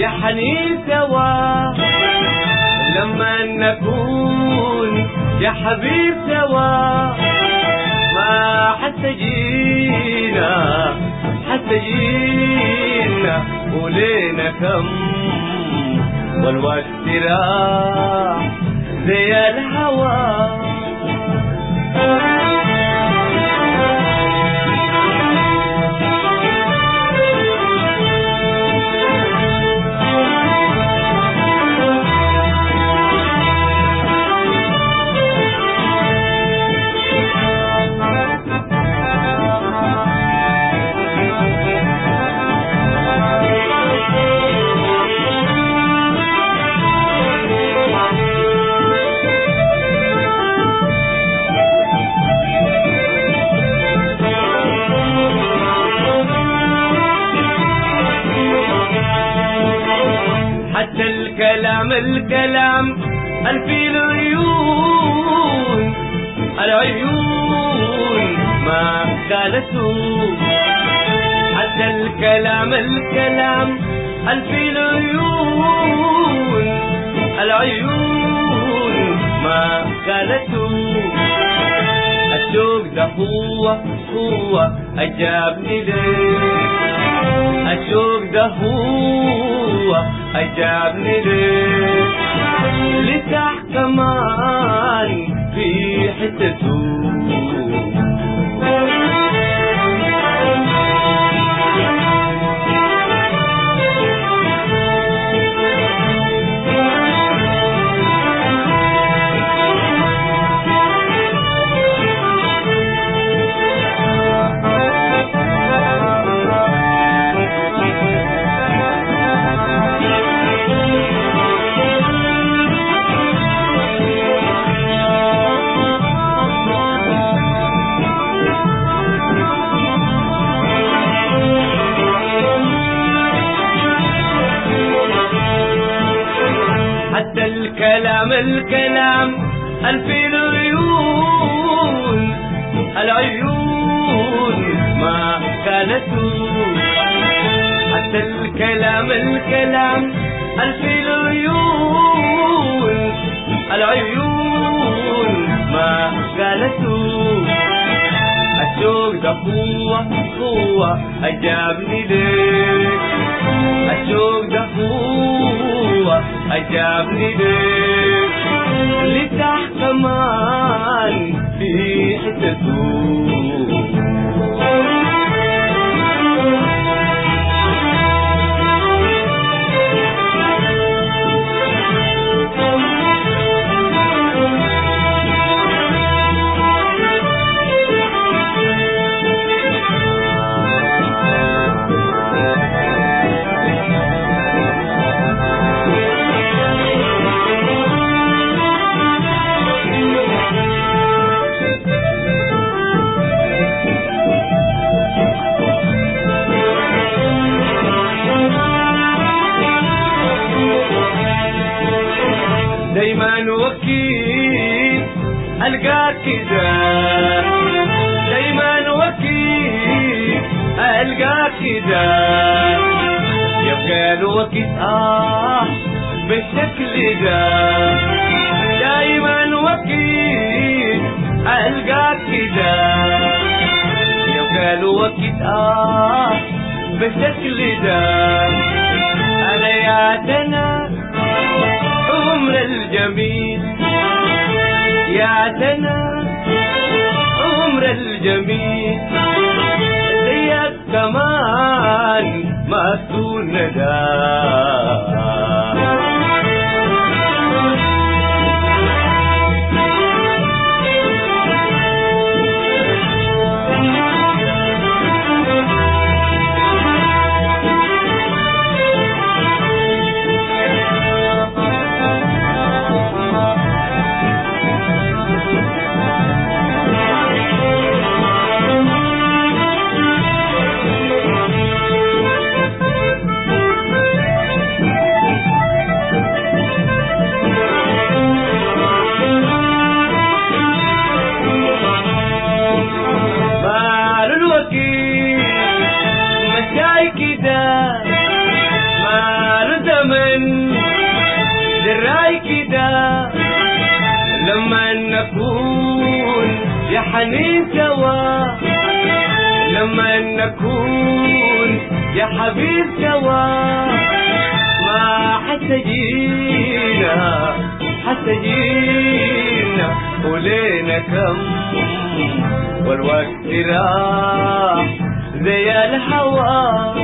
يا حنين سوا لما نكون يا حبيب سوا ما حتى جينا حتى جينا ولينا كم والوقت راح زي الهوى حتى الكلام الكلام الفي العيون العيون ما قالته حتى الكلام الكلام الفي العيون العيون ما قالته الشوق ده هو هو أجابني ليه الشوق ده هو أجابني ليه لسه كمان في حتته حتى الكلام الكلام الفي العيون العيون ما كانته حتى الكلام الكلام الفي العيون العيون ما قالته الشوق ده هو هو أجابني ليك الشوق ده هو أجابني ليك لتحت كمان في حتته دايما وكيل القاك كده دايما وكيل القاك كده يبقى الوقت اه بالشكل ده دايما وكيل القاك كده يبقى الوقت اه بالشكل ده انا يا دنا عمر الجميل يا سنة عمر الجميل زيك كمان ما تكون ندى من دراي كده لما نكون يا حنين سوا لما نكون يا حبيب سوا ما حتجينا حتجينا ولينا كم والوقت راح زي الهوى